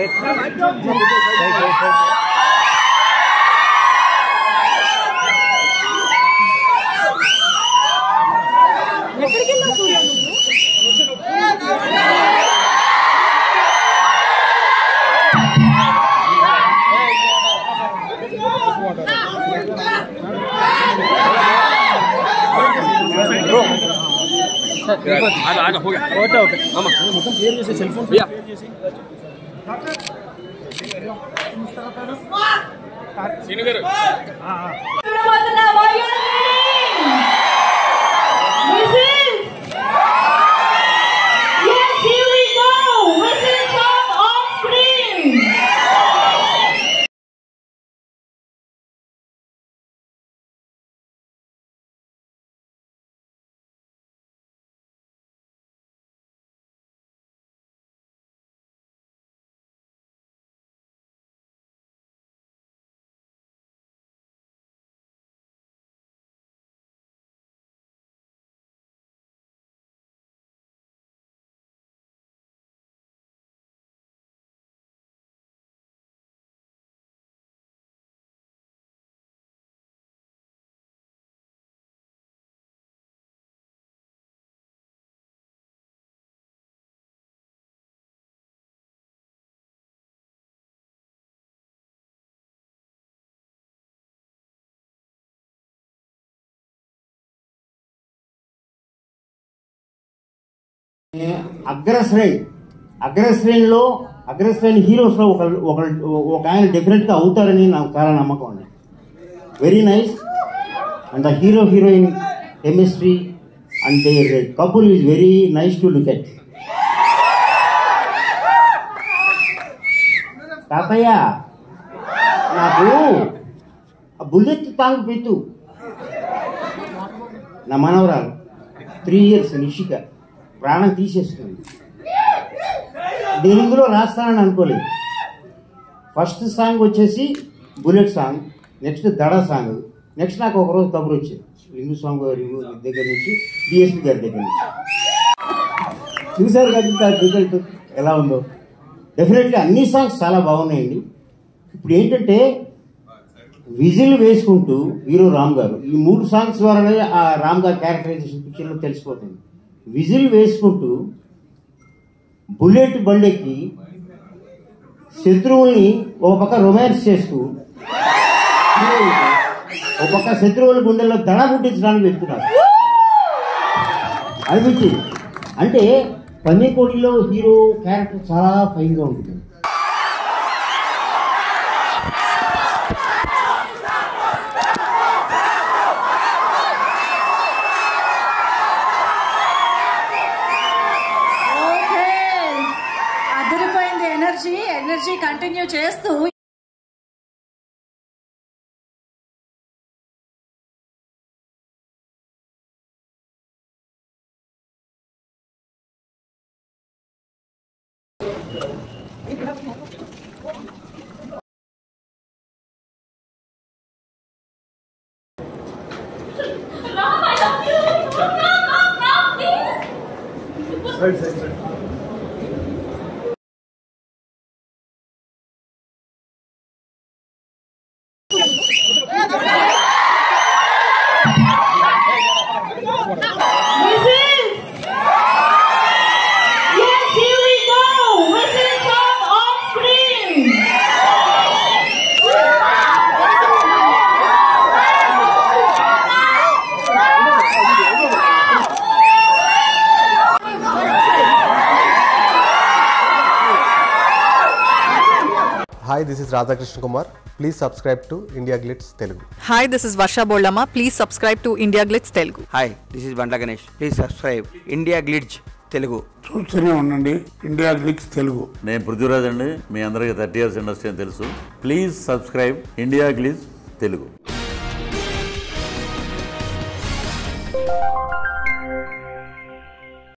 చూడబోతున్న వాయువుని Whistles! Yes, here we go! Whistle song on screen! అగ్రశ్రేణి అగ్రశ్రేణిలో అగ్రశ్రేణి హీరోస్లో ఒక ఒక ఒక ఆయన డెఫినెట్గా అవుతారని నాకు చాలా నమ్మకం అండి very nice and the hero heroine chemistry and there couple is very nice to look at తాతయ్య నాకు ఆ బుల్లెట్ తాగు పెట్టు నా మనవరాలు త్రీ ఇయర్స్ నిషిక ప్రాణం తీసేస్తుంది నేను ఇందులో రాస్తానని అనుకోలేదు ఫస్ట్ సాంగ్ వచ్చేసి bullet song next Dhada song next నాకు ఒక రోజు కబురు వచ్చింది లింగు స్వామి గారి దగ్గర నుంచి డిఎస్పి గారి దగ్గర నుంచి చూశారు కదా రిజల్ట్ ఎలా ఉందో డెఫినెట్లీ అన్ని సాంగ్స్ చాలా బాగున్నాయండి ఇప్పుడు ఏంటంటే విజిల్ వేసుకుంటూ హీరో రామ్ గారు ఈ మూడు సాంగ్స్ ద్వారానే ఆ రామ్ గారి క్యారెక్టరైజేషన్ పిక్చర్లో తెలిసిపోతుంది విజిల్ వేసుకుంటూ బుల్లెట్ బండెక్కి శత్రువుల్ని ఒక పక్క రొమాన్స్ చేస్తూ ఒక పక్క శత్రువుల గుండెల్లో దడ పుట్టించడానికి వెళ్తున్నారు అనిపించింది అంటే పన్నెకోడిలో హీరో క్యారెక్టర్ చాలా ఫైన్గా ఉంటుంది ఓకే అదిరిపోయింది ఎనర్జీ ఎనర్జీ కంటిన్యూ చేస్తూ Whistles! Yes, here we go! Whistle song on screen! Hi, this is Radhakrishna Kumar. Please subscribe to India Glitz Telugu. Hi this is Varsha Bollamma please subscribe to India Glitz Telugu hi this is Bandla Ganesh please subscribe India Glitz Telugu చూస్తూనే ఉండండి India Glitz Telugu నేను పృథ్వీరాజ్ అండి మీ అందరికీ thirty years industry అని తెలుసు please subscribe India Glitz Telugu